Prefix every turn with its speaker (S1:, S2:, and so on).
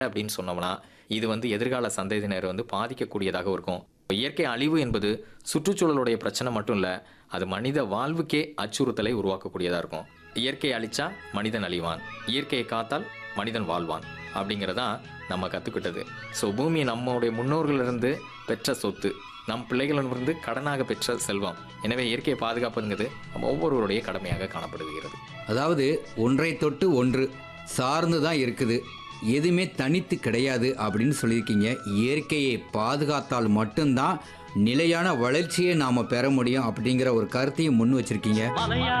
S1: அப்படின்னு சொன்னோம்னா இது வந்து எதிர்கால சந்ததியினர் வந்து பாதிக்கக்கூடியதாக இருக்கும் இயற்கை அழிவு என்பது சுற்றுச்சூழலுடைய பிரச்சனை மட்டும் இல்லை அது மனித வாழ்வுக்கே அச்சுறுத்தலை உருவாக்கக்கூடியதாக இருக்கும் இயற்கையை அழிச்சா மனிதன் அழிவான் இயற்கையை காத்தால் மனிதன் வாழ்வான் அப்படிங்கிறதான் நம்ம கற்றுக்கிட்டது ஸோ பூமி நம்மளுடைய முன்னோர்களிலிருந்து பெற்ற சொத்து நம் பிள்ளைகளிடமிருந்து கடனாக பெற்ற செல்வம் எனவே இயற்கையை பாதுகாப்புங்கிறது நம்ம ஒவ்வொருவருடைய கடமையாக காணப்படுகிறது
S2: அதாவது ஒன்றை தொட்டு ஒன்று சார்ந்து தான் இருக்குது எதுவுமே தனித்து கிடையாது அப்படின்னு சொல்லியிருக்கீங்க இயற்கையை பாதுகாத்தால் மட்டும்தான் நிலையான வளர்ச்சியை நாம் பெற முடியும் அப்படிங்கிற ஒரு கருத்தையும் முன் வச்சிருக்கீங்க
S3: மலையா